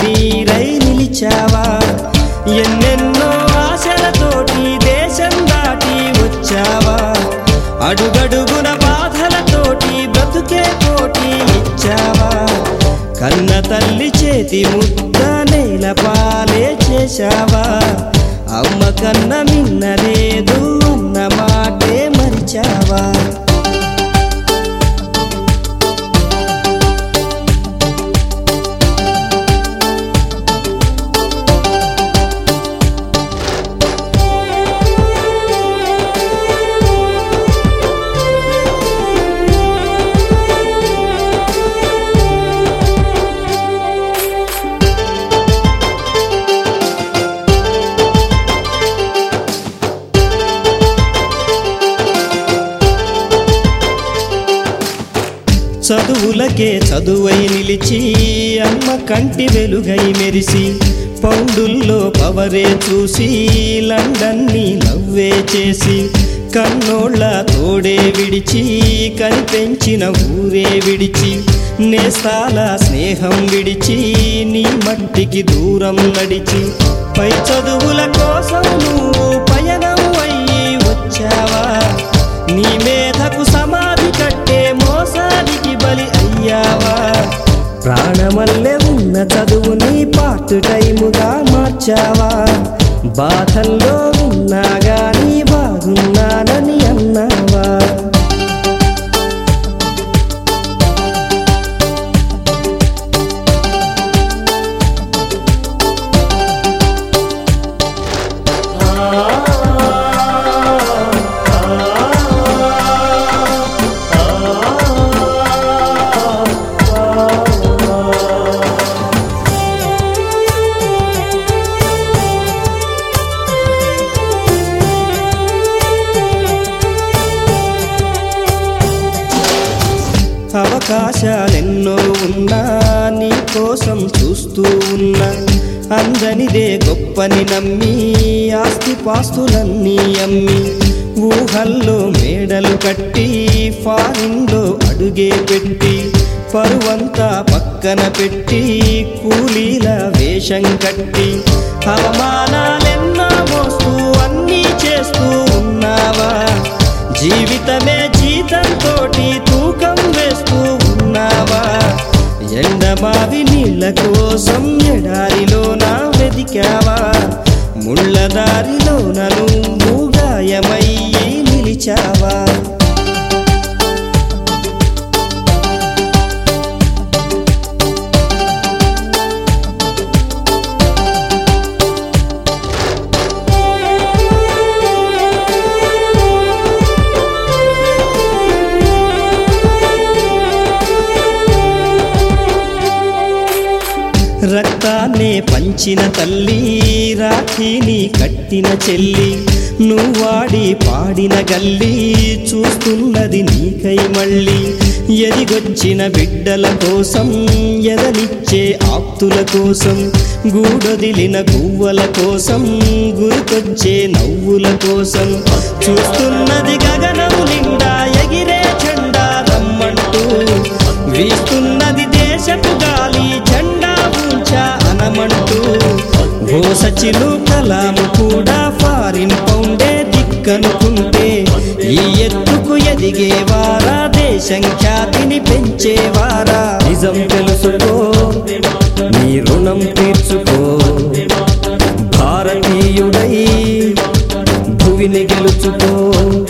కన్నీరై నిలిచావా ఎన్నెన్నో ఆశలతోటి దేశం దాటి వచ్చావా అడుగడుగున బాధలతోటి బ్రతుకే పోటీ ఇచ్చావా కన్న తల్లి చేతి ముద్ద నేల పాలే చేశావా అమ్మ కన్న మిన్నలేదు అన్న మాటే మరిచావా చదువులకే చదువై నిలిచి అమ్మ కంటి వెలుగై మెరిసి పౌండుల్లో పవరే చూసి లండన్ని నవ్వే చేసి కన్నోళ్ళ తోడే విడిచి కనిపెంచిన ఊరే విడిచి నేస్తాల స్నేహం విడిచి నీ మట్టికి దూరం నడిచి పై చదువుల కోసం నువ్వు పయనం అయ్యి వచ్చావా నీ మేధకు సమాధి కట్టే మోసానికి బలి అయ్యావా ప్రాణమల్లె ఉన్న చదువుని పార్ట్ టైముగా మార్చావా బాధల్లో ఉన్నా గాని బాగున్నానని అన్నావా అవకాశాలెన్నో ఉన్నా నీ కోసం చూస్తూ ఉన్నా అందనిదే గొప్పని నమ్మి ఆస్తి పాస్తులన్నీ అమ్మి ఊహల్లో మేడలు కట్టి ఫారిన్లో అడుగే పెట్టి పరువంతా పక్కన పెట్టి కూలీల వేషం కట్టి అవమానాలెన్నో మోస్తూ అన్నీ చేస్తూ ఉన్నావా జీవితమే జీతంతోటి తూకం వేస్తూ ఉన్నావా ఎండమావి నీళ్ళ కోసం ఎడారిలోన వెదికావా ముళ్ళ దారిలోన నువ్వు గాయమయ్యి నిలిచావా రక్తాన్నే పంచిన తల్లి రాఖీని కట్టిన చెల్లి నువ్వాడి పాడిన గల్లి చూస్తున్నది నీకై మళ్ళీ ఎదిగొచ్చిన బిడ్డల కోసం ఎదనిచ్చే ఆప్తుల కోసం గూడొదిలిన గువ్వల కోసం గురికొచ్చే నవ్వుల కోసం చూస్తున్నది గగనం నిండా ఎగిరే జెండా రమ్మంటూ వీస్తున్నది దేశపు గాలి జెండా ఉంచా అనమంటూ భోసచిలు కలాము కూడా ఫారిన్ పౌండే దిక్కనుకుంటే ఈ ఎత్తుకు ఎదిగేవారా దేశం ఖ్యాతిని పెంచేవారా నిజం తెలుసుకో నీ రుణం తీర్చుకో భారతీయుడై భువిని గెలుచుకో